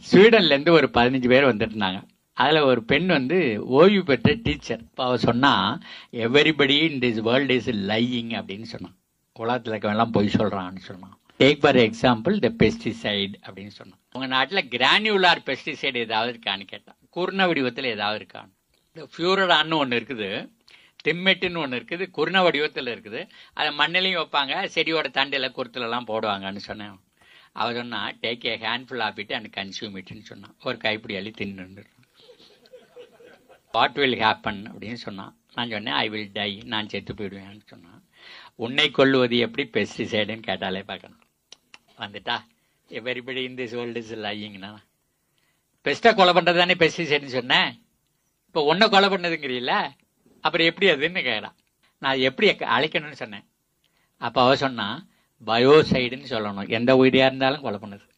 ஸ்வீடன்லேருந்து ஒரு பதினஞ்சு பேர் வந்துருந்தாங்க அதில் ஒரு பெண் வந்து ஓய்வு பெற்ற டீச்சர் இப்போ அவ சொன்னா everybody in this world is lying அப்படின்னு சொன்னான் உலகத்தில் இருக்கவெல்லாம் பொய் சொல்கிறான்னு சொன்னான் take for example the pesticide அப்படின்னு சொன்னான் உங்கள் நாட்டில் கிரானியுலார் பெஸ்டிசைடு ஏதாவது இருக்கான்னு கேட்டான் குருண வடிவத்தில் ஏதாவது இருக்கான்னு இந்த ஃபியூரடான்னு ஒன்று இருக்குது திம்மெட்டுன்னு ஒன்று இருக்குது குருண வடிவத்தில் இருக்குது அதை மண்ணிலையும் வைப்பாங்க செடியோட தண்டில் குருத்துலலாம் போடுவாங்கன்னு சொன்னேன் அவ சொன்னா take a handful of it and consume இட்னு சொன்னான் ஒரு கைப்பிடி அள்ளி தின்னு வாட் வில் ஹேப்பன் அப்படின்னு சொன்னான் நான் சொன்னேன் ஐ வில் டை நான் செத்து போயிடுவேன்னு சொன்னான் உன்னை கொல்லுவது எப்படி பெஸ்டிசைடுன்னு கேட்டாலே பார்க்கணும் வந்துட்டா everybody in this world is லையிங்னா பெஸ்ட்டை கொலை பண்ணுறது தானே பெஸ்டிசைடுன்னு சொன்னேன் இப்போ உன்னை கொலை பண்ணதுங்கிறீல்ல அப்புறம் எப்படி அதுன்னு கேட்குறான் நான் எப்படி அக்க- அழைக்கணும்னு சொன்னேன் அப்போ அவ சொன்னா பயோசைடுன்னு சொல்லணும் எந்த உயிரியாக இருந்தாலும் கொலை பண்ணுது